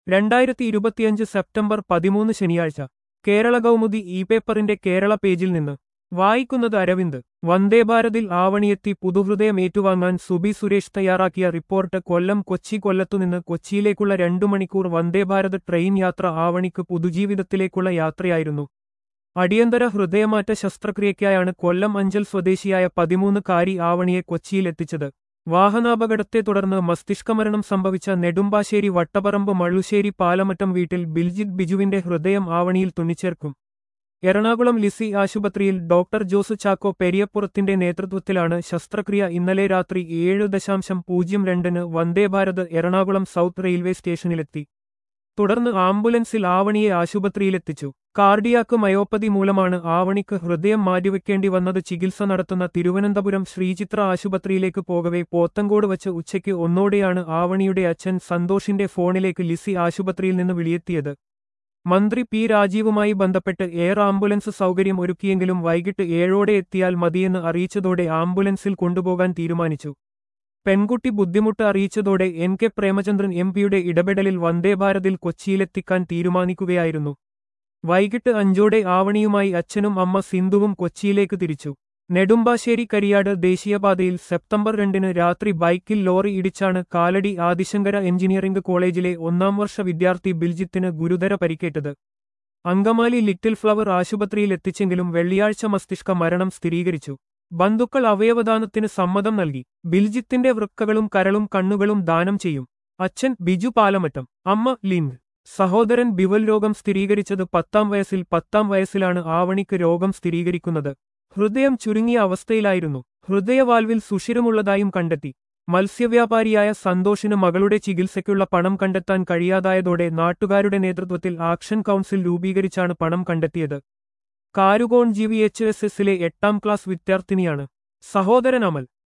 രണ്ടായിരത്തി ഇരുപത്തിയഞ്ച് സെപ്റ്റംബർ പതിമൂന്ന് ശനിയാഴ്ച കേരള കൗമുദി ഇ പേപ്പറിന്റെ കേരള പേജിൽ നിന്ന് വായിക്കുന്നത് അരവിന്ദ് വന്ദേഭാരതിൽ ആവണിയെത്തി പുതുഹൃദയം ഏറ്റുവാങ്ങാൻ സുബി സുരേഷ് തയ്യാറാക്കിയ റിപ്പോർട്ട് കൊല്ലം കൊച്ചി കൊല്ലത്തുനിന്ന് കൊച്ചിയിലേക്കുള്ള രണ്ടു മണിക്കൂർ വന്ദേഭാരത് ട്രെയിൻ യാത്ര ആവണിക്ക് പുതുജീവിതത്തിലേക്കുള്ള യാത്രയായിരുന്നു അടിയന്തര ഹൃദയമാറ്റ ശസ്ത്രക്രിയയ്ക്കായാണ് കൊല്ലം അഞ്ചൽ സ്വദേശിയായ പതിമൂന്നുകാരി ആവണിയെ കൊച്ചിയിലെത്തിച്ചത് വാഹനാപകടത്തെ തുടർന്ന് മസ്തിഷ്കമരണം സംഭവിച്ച നെടുമ്പാശ്ശേരി വട്ടപ്പറമ്പ് മള്ളുശ്ശേരി പാലമറ്റം വീട്ടിൽ ബിൽജിത് ബിജുവിന്റെ ഹൃദയം ആവണിയിൽ തുന്നിച്ചേർക്കും എറണാകുളം ലിസി ആശുപത്രിയിൽ ഡോക്ടർ ജോസ് ചാക്കോ പെരിയപ്പുറത്തിന്റെ നേതൃത്വത്തിലാണ് ശസ്ത്രക്രിയ ഇന്നലെ രാത്രി ഏഴ് ദശാംശം പൂജ്യം രണ്ടിന് വന്ദേഭാരത് എറണാകുളം സൗത്ത് റെയിൽവേ സ്റ്റേഷനിലെത്തി തുടർന്ന് ആംബുലൻസിൽ ആവണിയെ ആശുപത്രിയിലെത്തിച്ചു കാർഡിയാക്ക് മയോപ്പതി മൂലമാണ് ആവണിക്ക് ഹൃദയം മാറ്റിവെക്കേണ്ടി വന്നത് ചികിത്സ നടത്തുന്ന തിരുവനന്തപുരം ശ്രീചിത്ര ആശുപത്രിയിലേക്ക് പോകവെ പോത്തങ്കോട് വച്ച് ഉച്ചയ്ക്ക് ഒന്നോടെയാണ് ആവണിയുടെ അച്ഛൻ സന്തോഷിന്റെ ഫോണിലേക്ക് ലിസി ആശുപത്രിയിൽ നിന്ന് വിളിയെത്തിയത് മന്ത്രി പി രാജീവുമായി ബന്ധപ്പെട്ട് എയർ ആംബുലൻസ് സൗകര്യം ഒരുക്കിയെങ്കിലും വൈകിട്ട് ഏഴോടെ എത്തിയാൽ മതിയെന്ന് അറിയിച്ചതോടെ ആംബുലൻസിൽ കൊണ്ടുപോകാൻ തീരുമാനിച്ചു പെൺകുട്ടി ബുദ്ധിമുട്ട് അറിയിച്ചതോടെ എൻ കെ പ്രേമചന്ദ്രൻ എം പിയുടെ ഇടപെടലിൽ വന്ദേഭാരതിൽ കൊച്ചിയിലെത്തിക്കാൻ തീരുമാനിക്കുകയായിരുന്നു വൈകിട്ട് അഞ്ചോടെ ആവണിയുമായി അച്ഛനും അമ്മ സിന്ധുവും കൊച്ചിയിലേക്ക് തിരിച്ചു നെടുമ്പാശ്ശേരി കരിയാട് ദേശീയപാതയിൽ സെപ്റ്റംബർ രണ്ടിന് രാത്രി ബൈക്കിൽ ലോറി ഇടിച്ചാണ് കാലടി ആദിശങ്കര എഞ്ചിനീയറിംഗ് കോളേജിലെ ഒന്നാം വർഷ വിദ്യാർത്ഥി ബിൽജിത്തിന് ഗുരുതര പരിക്കേറ്റത് അങ്കമാലി ലിറ്റിൽ ഫ്ലവർ ആശുപത്രിയിൽ എത്തിച്ചെങ്കിലും വെള്ളിയാഴ്ച മസ്തിഷ്ക മരണം സ്ഥിരീകരിച്ചു ബന്ധുക്കൾ അവയവദാനത്തിന് സമ്മതം നൽകി ബിൽജിത്തിന്റെ വൃക്കകളും കരളും കണ്ണുകളും ദാനം ചെയ്യും അച്ഛൻ ബിജു പാലമറ്റം അമ്മ ലിൻഗ് സഹോദരൻ ബിവൽ രോഗം സ്ഥിരീകരിച്ചത് പത്താം വയസ്സിൽ പത്താം വയസ്സിലാണ് ആവണിക്ക് രോഗം സ്ഥിരീകരിക്കുന്നത് ഹൃദയം ചുരുങ്ങിയ അവസ്ഥയിലായിരുന്നു ഹൃദയവാൽവിൽ സുഷിരമുള്ളതായും കണ്ടെത്തി മത്സ്യവ്യാപാരിയായ സന്തോഷിന് മകളുടെ ചികിത്സയ്ക്കുള്ള പണം കണ്ടെത്താൻ കഴിയാതായതോടെ നാട്ടുകാരുടെ നേതൃത്വത്തിൽ ആക്ഷൻ കൗൺസിൽ രൂപീകരിച്ചാണ് പണം കണ്ടെത്തിയത് Karukone G V H S എസിലെ എട്ടാം ക്ലാസ് വിദ്യാർത്ഥിനിയാണ് സഹോദരൻ അമൽ